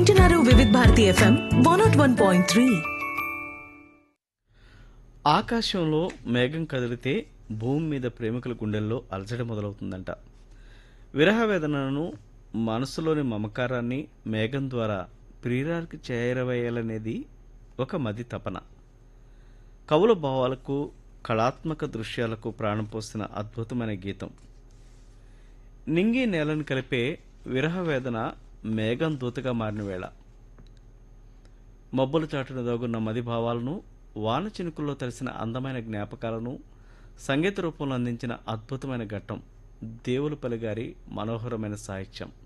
వింటున్నారు Vividh Bharati FM one nought one point three ఆకాశంలో మేఘం కదిలితే భూమి మీద ప్రేమికుల గుండెల్లో అలజడి మొదలవుతుందంట విరహ వేదనను మనసులోని మమకారాన్ని మేఘం ద్వారా ప్రియురానికి చేరవేయాలనేది ఒక మది తపన కవుల భావాలకు కళాత్మక దృశ్యాలకు ప్రాణం పోసిన అద్భుతమైన గీతం నింగి నేలను కలిపే విరహ వేదన మేఘం దూతగా మారిన వేళ మబ్బులు చాటున దాగున్న మది భావాలను వాన చినుకుల్లో తడిసిన అందమైన జ్ఞాపకాలను సంగీత రూపంలో అందించిన అద్భుతమైన ఘట్టం దేవులపల్లి గారి మనోహరమైన సాహిత్యం